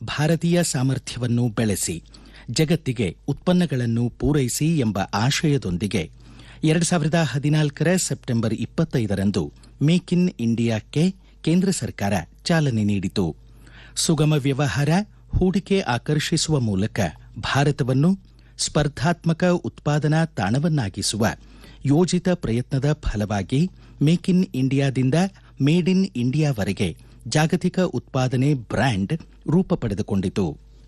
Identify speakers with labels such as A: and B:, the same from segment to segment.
A: ಭಾರತೀಯ ಸಾಮರ್ಥ್ಯವನ್ನು ಬೆಳೆಸಿ ಜಗತ್ತಿಗೆ ಉತ್ಪನ್ನಗಳನ್ನು ಪೂರೈಸಿ ಎಂಬ ಆಶಯದೊಂದಿಗೆ ಎರಡು ಸಾವಿರದ ಹದಿನಾಲ್ಕರ ಸೆಪ್ಟೆಂಬರ್ ಇಪ್ಪತ್ತೈದರಂದು ಮೇಕ್ ಇನ್ ಇಂಡಿಯಾಕ್ಕೆ ಕೇಂದ್ರ ಸರ್ಕಾರ ಚಾಲನೆ ನೀಡಿತು ಸುಗಮ ವ್ಯವಹಾರ ಹೂಡಿಕೆ ಆಕರ್ಷಿಸುವ ಮೂಲಕ ಭಾರತವನ್ನು ಸ್ಪರ್ಧಾತ್ಮಕ ಉತ್ಪಾದನಾ ತಾಣವನ್ನಾಗಿಸುವ ಯೋಜಿತ ಪ್ರಯತ್ನದ ಫಲವಾಗಿ ಮೇಕ್ ಇನ್ ಇಂಡಿಯಾದಿಂದ ಮೇಡ್ ಇನ್ ಇಂಡಿಯಾವರೆಗೆ ಜಾಗತಿಕ ಉತ್ಪಾದನೆ ಬ್ರ್ಯಾಂಡ್ ರೂಪ ಪಡೆದುಕೊಂಡಿತು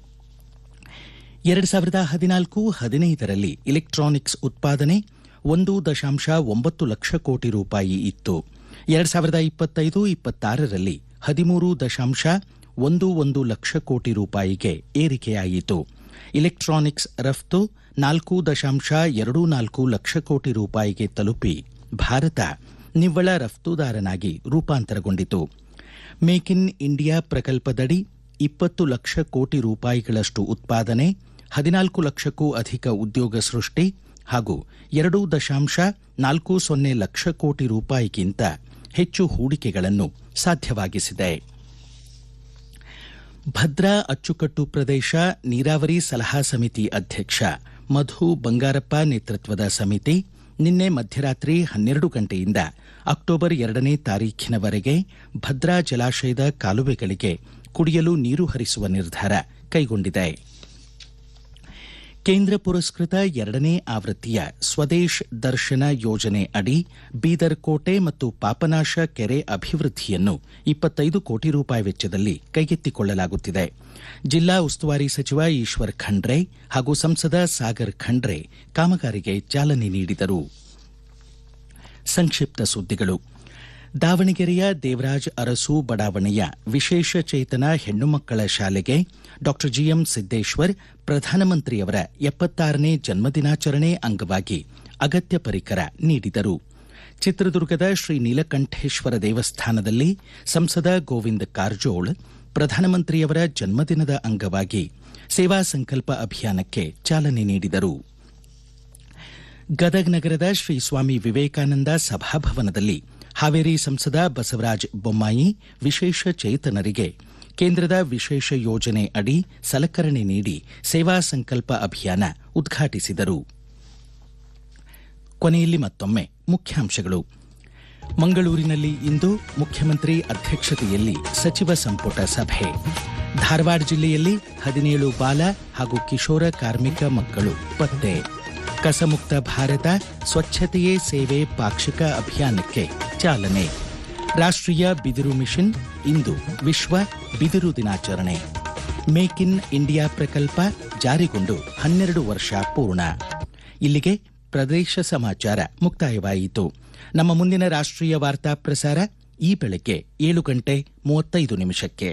A: ಎರಡು ಸಾವಿರದ ಹದಿನಾಲ್ಕು ಹದಿನೈದರಲ್ಲಿ ಇಲೆಕ್ಟ್ರಾನಿಕ್ಸ್ ಉತ್ಪಾದನೆ ಒಂದು ದಶಾಂಶ ಒಂಬತ್ತು ಲಕ್ಷ ಕೋಟಿ ರೂಪಾಯಿ ಇತ್ತು ಎರಡು ಸಾವಿರದ ಇಪ್ಪತ್ತೈದು ಇಪ್ಪತ್ತಾರರಲ್ಲಿ ಹದಿಮೂರು ದಶಾಂಶ ಒಂದು ಒಂದು ಲಕ್ಷ ಕೋಟಿ ರೂಪಾಯಿಗೆ ಏರಿಕೆಯಾಯಿತು ಇಲೆಕ್ಟ್ರಾನಿಕ್ಸ್ ರಫ್ತು ನಾಲ್ಕು ದಶಾಂಶ ಎರಡು ನಾಲ್ಕು ಲಕ್ಷ ಕೋಟಿ ರೂಪಾಯಿಗೆ ತಲುಪಿ ಭಾರತ ನಿವ್ವಳ ರಫ್ತುದಾರನಾಗಿ ರೂಪಾಂತರಗೊಂಡಿತು ಮೇಕ್ ಇನ್ ಇಂಡಿಯಾ ಪ್ರಕಲ್ಪದಡಿ ಇಪ್ಪತ್ತು ಲಕ್ಷ ಕೋಟಿ ರೂಪಾಯಿಗಳಷ್ಟು ಉತ್ಪಾದನೆ ಹದಿನಾಲ್ಕು ಲಕ್ಷಕ್ಕೂ ಅಧಿಕ ಉದ್ಯೋಗ ಸೃಷ್ಟಿ ಹಾಗೂ ಎರಡು ದಶಾಂಶ ನಾಲ್ಕು ಸೊನ್ನೆ ಲಕ್ಷ ಕೋಟಿ ರೂಪಾಯಿಗಿಂತ ಹೆಚ್ಚು ಹೂಡಿಕೆಗಳನ್ನು ಸಾಧ್ಯವಾಗಿಸಿದೆ ಭದ್ರಾ ಅಚ್ಚುಕಟ್ಟು ಪ್ರದೇಶ ನೀರಾವರಿ ಸಲಹಾ ಸಮಿತಿ ಅಧ್ಯಕ್ಷ ಮಧು ಬಂಗಾರಪ್ಪ ನೇತೃತ್ವದ ಸಮಿತಿ ನಿನ್ನೆ ಮಧ್ಯರಾತ್ರಿ ಹನ್ನೆರಡು ಗಂಟೆಯಿಂದ ಅಕ್ಟೋಬರ್ ಎರಡನೇ ತಾರೀಖಿನವರೆಗೆ ಭದ್ರಾ ಜಲಾಶಯದ ಕಾಲುವೆಗಳಿಗೆ ಕುಡಿಯಲು ನೀರು ಹರಿಸುವ ನಿರ್ಧಾರ ಕೈಗೊಂಡಿದೆ ಕೇಂದ್ರ ಪುರಸ್ಕೃತ ಎರಡನೇ ಆವೃತ್ತಿಯ ಸ್ವದೇಶ್ ದರ್ಶನ ಯೋಜನೆ ಅಡಿ ಬೀದರ್ ಕೋಟೆ ಮತ್ತು ಪಾಪನಾಶ ಕೆರೆ ಅಭಿವೃದ್ಧಿಯನ್ನು ಇಪ್ಪತ್ತೈದು ಕೋಟಿ ರೂಪಾಯಿ ವೆಚ್ಚದಲ್ಲಿ ಕೈಗೆತ್ತಿಕೊಳ್ಳಲಾಗುತ್ತಿದೆ ಜಿಲ್ಲಾ ಉಸ್ತುವಾರಿ ಸಚಿವ ಈಶ್ವರ್ ಖಂಡ್ರೆ ಹಾಗೂ ಸಂಸದ ಸಾಗರ್ ಖಂಡ್ರೆ ಕಾಮಗಾರಿಗೆ ಚಾಲನೆ ನೀಡಿದರು ಸಂಕ್ಷಿಪ್ತ ಸುದ್ದಿಗಳು ದಾವಣಗೆರೆಯ ದೇವರಾಜ್ ಅರಸು ಬಡಾವಣೆಯ ವಿಶೇಷ ಚೇತನ ಹೆಣ್ಣು ಮಕ್ಕಳ ಶಾಲೆಗೆ ಡಾಕ್ಟರ್ ಜಿಎಂ ಸಿದ್ದೇಶ್ವರ್ ಪ್ರಧಾನಮಂತ್ರಿಯವರ ಎಪ್ಪತ್ತಾರನೇ ಜನ್ಮದಿನಾಚರಣೆ ಅಂಗವಾಗಿ ಅಗತ್ಯ ಪರಿಕರ ನೀಡಿದರು ಚಿತ್ರದುರ್ಗದ ಶ್ರೀ ನೀಲಕಂಠೇಶ್ವರ ದೇವಸ್ಥಾನದಲ್ಲಿ ಸಂಸದ ಗೋವಿಂದ ಕಾರಜೋಳ್ ಪ್ರಧಾನಮಂತ್ರಿಯವರ ಜನ್ಮದಿನದ ಅಂಗವಾಗಿ ಸೇವಾ ಸಂಕಲ್ಪ ಅಭಿಯಾನಕ್ಕೆ ಚಾಲನೆ ನೀಡಿದರು ಗದಗ್ ನಗರದ ಶ್ರೀ ಸ್ವಾಮಿ ವಿವೇಕಾನಂದ ಸಭಾಭವನದಲ್ಲಿ ಹಾವೇರಿ ಸಂಸದ ಬಸವರಾಜ ಬೊಮ್ಮಾಯಿ ವಿಶೇಷ ಚೇತನರಿಗೆ ಕೇಂದ್ರದ ವಿಶೇಷ ಯೋಜನೆ ಅಡಿ ಸಲಕರಣೆ ನೀಡಿ ಸೇವಾ ಸಂಕಲ್ಪ ಅಭಿಯಾನ ಉದ್ಘಾಟಿಸಿದರು ಕೊನೆಯಲ್ಲಿ ಮತ್ತೊಮ್ಮೆ ಮುಖ್ಯಾಂಶಗಳು ಮಂಗಳೂರಿನಲ್ಲಿ ಇಂದು ಮುಖ್ಯಮಂತ್ರಿ ಅಧ್ಯಕ್ಷತೆಯಲ್ಲಿ ಸಚಿವ ಸಂಪುಟ ಸಭೆ ಧಾರವಾಡ ಜಿಲ್ಲೆಯಲ್ಲಿ ಹದಿನೇಳು ಬಾಲ ಹಾಗೂ ಕಿಶೋರ ಕಾರ್ಮಿಕ ಮಕ್ಕಳು ಪತ್ತೆ ಕಸಮುಕ್ತ ಭಾರತ ಸ್ವಚ್ಛತೆಯೇ ಸೇವೆ ಪಾಕ್ಷಿಕ ಅಭಿಯಾನಕ್ಕೆ ಚಾಲನೆ ರಾಷ್ಟ್ರೀಯ ಬಿದಿರು ಮಿಷನ್ ಇಂದು ವಿಶ್ವ ಬಿದಿರು ದಿನಾಚರಣೆ ಮೇಕ್ ಇನ್ ಇಂಡಿಯಾ ಪ್ರಕಲ್ಪ ಜಾರಿಗೊಂಡು ಹನ್ನೆರಡು ವರ್ಷ ಪೂರ್ಣ ಇಲ್ಲಿಗೆ ಪ್ರದೇಶ ಸಮಾಚಾರ ಮುಕ್ತಾಯವಾಯಿತು ನಮ್ಮ ಮುಂದಿನ ರಾಷ್ಟ್ರೀಯ ವಾರ್ತಾ ಪ್ರಸಾರ ಈ ಬೆಳಗ್ಗೆ ಏಳು ಗಂಟೆ ಮೂವತ್ತೈದು ನಿಮಿಷಕ್ಕೆ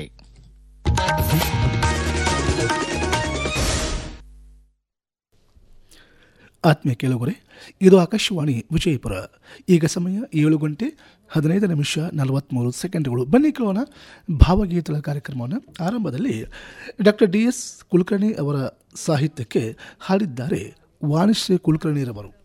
B: ಆತ್ಮೀಯ ಕೇಳುಗರೆ ಇದು ಆಕಾಶವಾಣಿ ವಿಜಯಪುರ ಈಗ ಸಮಯ ಏಳು ಗಂಟೆ ಹದಿನೈದು ನಿಮಿಷ ನಲವತ್ತ್ಮೂರು ಸೆಕೆಂಡ್ಗಳು ಬನ್ನಿ ಕೇಳೋಣ ಭಾವಗೀತೆಗಳ ಕಾರ್ಯಕ್ರಮವನ್ನು ಆರಂಭದಲ್ಲಿ ಡಾಕ್ಟರ್ ಡಿ ಎಸ್ ಕುಲಕರ್ಣಿ ಅವರ ಸಾಹಿತ್ಯಕ್ಕೆ ಹಾಡಿದ್ದಾರೆ ವಾಣಿಶ್ರೀ ಕುಲಕರ್ಣಿರವರು